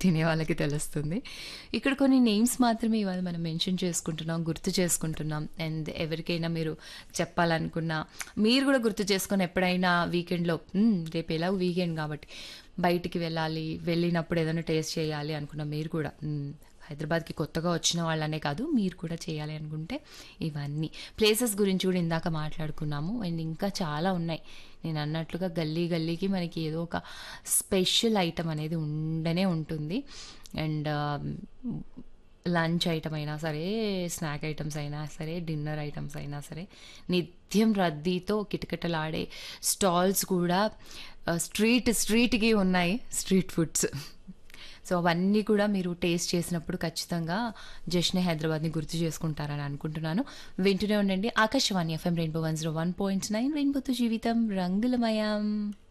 తినే వాళ్ళకి తెలుస్తుంది ఇక్కడ కొన్ని నేమ్స్ మాత్రమే ఇవాళ మనం మెన్షన్ చేసుకుంటున్నాం గుర్తు చేసుకుంటున్నాం అండ్ ఎవరికైనా మీరు చెప్పాలనుకున్నా మీరు కూడా గుర్తు చేసుకొని ఎప్పుడైనా వీకెండ్లో రేపు ఎలా వీకెండ్ కాబట్టి బయటికి వెళ్ళాలి వెళ్ళినప్పుడు ఏదైనా టేస్ట్ చేయాలి అనుకున్న మీరు కూడా మ్మ్, హైదరాబాద్కి కొత్తగా వచ్చిన వాళ్ళనే కాదు మీరు కూడా చేయాలి అనుకుంటే ఇవన్నీ ప్లేసెస్ గురించి కూడా ఇందాక మాట్లాడుకున్నాము అండ్ ఇంకా చాలా ఉన్నాయి నేను అన్నట్లుగా గల్లీ గల్లీకి మనకి ఏదో ఒక స్పెషల్ ఐటమ్ అనేది ఉండనే ఉంటుంది అండ్ లంచ్ ఐటమ్ అయినా సరే స్నాక్ ఐటమ్స్ అయినా సరే డిన్నర్ ఐటమ్స్ అయినా సరే నిత్యం రద్దీతో కిటకిటలాడే స్టాల్స్ కూడా ఆ, స్ట్రీట్ స్ట్రీట్కి ఉన్నాయి స్ట్రీట్ ఫుడ్స్ సో అవన్నీ కూడా మీరు టేస్ట్ చేసినప్పుడు ఖచ్చితంగా జష్నే హైదరాబాద్ని గుర్తు చేసుకుంటారని అనుకుంటున్నాను వింటూనే ఉండండి Akashvani FM rainbow one zero one point nine రెయిన్బోతో జీవితం రంగులమయం